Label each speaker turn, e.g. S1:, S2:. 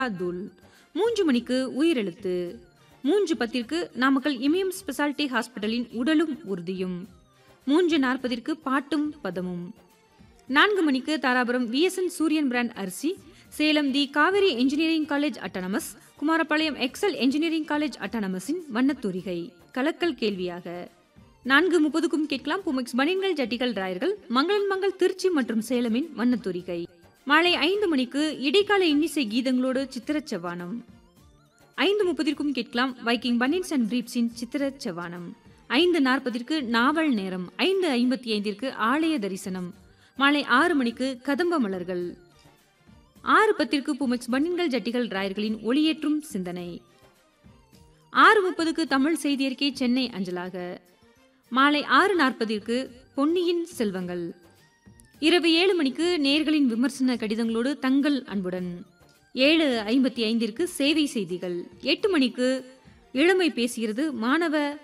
S1: தூள் மூன்று மணிக்கு உயிரெழுத்து மூன்று பத்திற்கு நாமக்கல் இமயம் ஸ்பெஷாலிட்டி ஹாஸ்பிட்டலின் உடலும் உறுதியும் மூன்று நாற்பதிற்கு பாட்டும் பதமும் நான்கு மணிக்கு தாராபுரம் விஎஸ்என் சூரியன் பிராண்ட் அரிசி Salem the Kaveri engineering college autonomous Kumarapalayam Excel engineering college அட்டானமஸின் வண்ணத்தூரிகை கலக்கல் கேள்வியாக நான்கு முப்பதுக்கும் கேட்கலாம் புமெக்ஸ் பனியன்கள் ஜட்டிகள் ராயர்கள் மங்களன் மங்கள் திருச்சி மற்றும் சேலமின் வண்ணத்தூரிகை மாலை ஐந்து மணிக்கு இடைக்கால இன்னிசை கீதங்களோடு சித்திரச் செவ்வானம் ஐந்து முப்பதிற்கும் கேட்கலாம் வைக்கிங் பனியன்ஸ் அண்ட் பிரீப்ஸின் சித்திரச் செவ்வானம் ஐந்து நாற்பதிற்கு நாவல் நேரம் ஐந்து ஐம்பத்தி ஐந்திற்கு ஆலய தரிசனம் மாலை ஆறு மணிக்கு கதம்ப மலர்கள் ஆறு பத்திற்கு புமெக்ஸ் பன்னின்கள் ஜட்டிகள் ராயர்களின் ஒளியேற்றும் சிந்தனை ஆறு முப்பதுக்கு தமிழ் செய்தி அறிக்கை சென்னை அஞ்சலாக மாலை ஆறு நாற்பதிற்கு பொன்னியின் செல்வங்கள் இரவு ஏழு மணிக்கு நேர்களின் விமர்சன கடிதங்களோடு தங்கள் அன்புடன் ஏழு ஐம்பத்தி ஐந்திற்கு சேவை செய்திகள் எட்டு மணிக்கு இளமை பேசுகிறது மாணவ